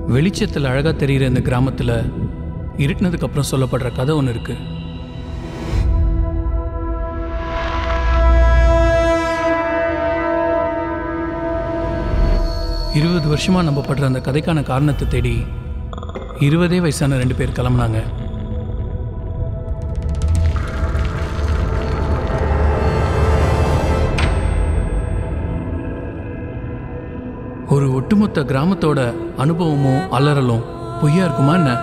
வெளிச்சத்தில் அழகாக தெரிகிற இந்த கிராமத்தில் இருட்டினதுக்கு அப்புறம் சொல்லப்படுற கதை ஒன்று இருக்கு இருபது வருஷமாக நம்பப்படுற அந்த கதைக்கான காரணத்தை தேடி இருபதே வயசான ரெண்டு பேர் கிளம்புனாங்க ஒரு ஒட்டுமொத்த கிராமத்தோட அனுபவமும் அலறலும் பொய்யா இருக்குமா என்ன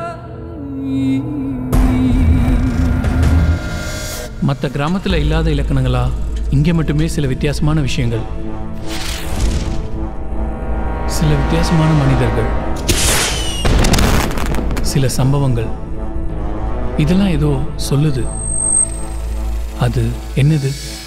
மற்ற கிராமத்தில் இல்லாத இலக்கணங்களா இங்கே மட்டுமே சில வித்தியாசமான விஷயங்கள் சில வித்தியாசமான மனிதர்கள் சில சம்பவங்கள் இதெல்லாம் ஏதோ சொல்லுது அது என்னது